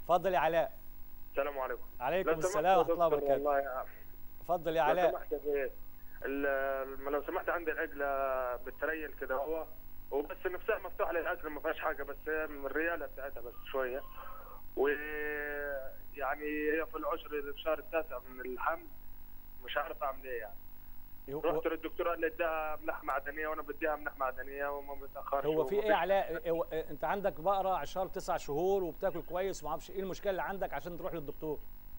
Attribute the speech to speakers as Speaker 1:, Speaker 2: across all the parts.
Speaker 1: اتفضل يا علاء
Speaker 2: السلام عليكم
Speaker 1: عليكم
Speaker 2: لو سمحت
Speaker 1: السلام
Speaker 2: يا
Speaker 1: ورحمه الله
Speaker 2: دكتور
Speaker 1: وبركاته
Speaker 2: والله يا-
Speaker 1: اتفضل يا
Speaker 2: لو
Speaker 1: علاء
Speaker 2: سمحت يا اخي ال- لو سمحت عندي العجله بتريل كده هو وبس نفسها مفتوحه للاكل ما فيهاش حاجه بس هي من الرياله بتاعتها بس شويه ويعني هي في العشر في الشهر التاسع من الحمل مش عارف اعمل ايه يعني
Speaker 1: هو-
Speaker 2: رحت للدكتور قال لي اديها املاح معدنيه وانا بديها املاح معدنيه وما بتاخرش
Speaker 1: هو في ايه
Speaker 2: ومفيش-
Speaker 1: يا علاء هو- انت عندك بقره عشار تسع شهور وبتاكل كويس وما اعرفش ايه المشكله اللي عندك عشان تروح للدكتور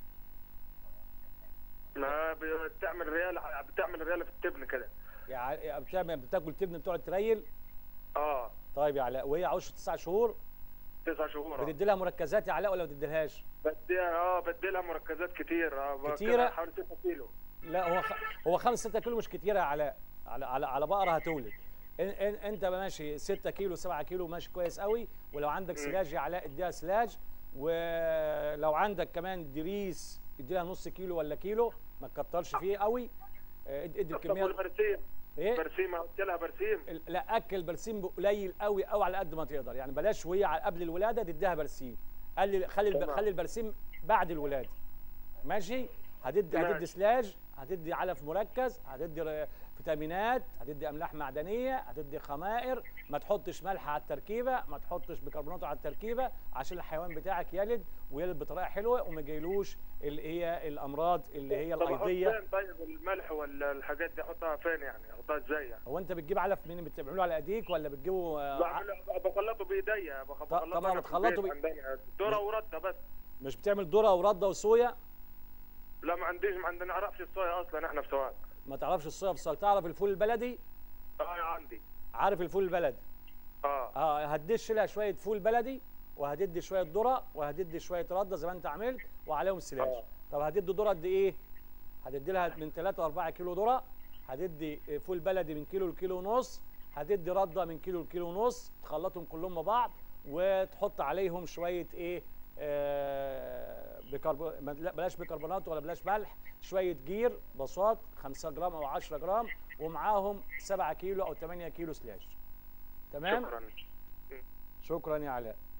Speaker 2: ما بتعمل رياله بتعمل رياله في التبن كده
Speaker 1: يعني بتعمل بتاكل تبن بتقعد تريل
Speaker 2: اه
Speaker 1: طيب يا علاء وهي عشر تسع شهور
Speaker 2: تسع شهور آه.
Speaker 1: بتدي لها مركزات يا علاء ولا ما بتديلهاش؟
Speaker 2: بديها اه بدي لها مركزات كتير اه
Speaker 1: كتيرة؟
Speaker 2: كده حوالي 6 كيلو
Speaker 1: لا هو خ... هو 5 6 كيلو مش كتير يا علاء على على على بقره هتولد إن... إن... انت ماشي 6 كيلو 7 كيلو ماشي كويس قوي ولو عندك سلاج يا علاء اديها سلاج ولو عندك كمان دريس اديها نص كيلو ولا كيلو ما تكترش فيه قوي آه، ادي ادي
Speaker 2: طب
Speaker 1: الكميه
Speaker 2: والبرسيم
Speaker 1: ايه
Speaker 2: برسيم قلت لها برسيم
Speaker 1: لا اكل برسيم قليل قوي قوي على قد ما تقدر يعني بلاش وهي على- قبل الولاده تديها برسيم قال لي خلي الب...
Speaker 2: تمام.
Speaker 1: خلي البرسيم بعد الولاده ماشي هتدي
Speaker 2: ماشي.
Speaker 1: هتدي سلاج هتدي علف مركز هتدي ر- فيتامينات هتدي املاح معدنيه هتدي خمائر ما تحطش ملح على التركيبه ما تحطش بيكربونات على التركيبه عشان الحيوان بتاعك يلد ويلد بطريقه حلوه وما يجيلوش اللي هي الامراض اللي هي
Speaker 2: طب أحط
Speaker 1: الايضيه
Speaker 2: فين طيب الملح والحاجات دي احطها فين يعني احطها ازاي يعني
Speaker 1: هو انت بتجيب علف منين بتعمله على ايديك ولا بتجيبه آه، ع-
Speaker 2: بعمل بخلطه بايديا بخ- بخلطه
Speaker 1: طبعاً
Speaker 2: أنا في
Speaker 1: بتخلطه
Speaker 2: البيت
Speaker 1: بي-
Speaker 2: عندنا ذره ورده بس
Speaker 1: مش بتعمل ذره ورده وصويا
Speaker 2: لا ما عنديش ما عندنا نعرفش الصويا اصلا احنا في سواق
Speaker 1: ما تعرفش الصويا في الصويا تعرف الفول البلدي
Speaker 2: اه عندي
Speaker 1: عارف الفول البلدي
Speaker 2: اه
Speaker 1: اه هتدش لها شويه فول بلدي وهتدي شويه ذره وهتدي شويه رده زي ما انت عملت وعليهم سلاج
Speaker 2: آه.
Speaker 1: طب هتدي ذره قد ايه هتدي لها من 3 ل 4 كيلو ذره هتدي فول بلدي من كيلو لكيلو ونص هتدي رده من كيلو لكيلو ونص تخلطهم كلهم مع بعض وتحط عليهم شويه ايه آه بكربو... ما- لا، بلاش بيكربونات ولا بلاش ملح شويه جير بساط 5 جرام او 10 جرام ومعاهم 7 كيلو او 8 كيلو سلاج تمام
Speaker 2: شكرا
Speaker 1: شكرا يا علاء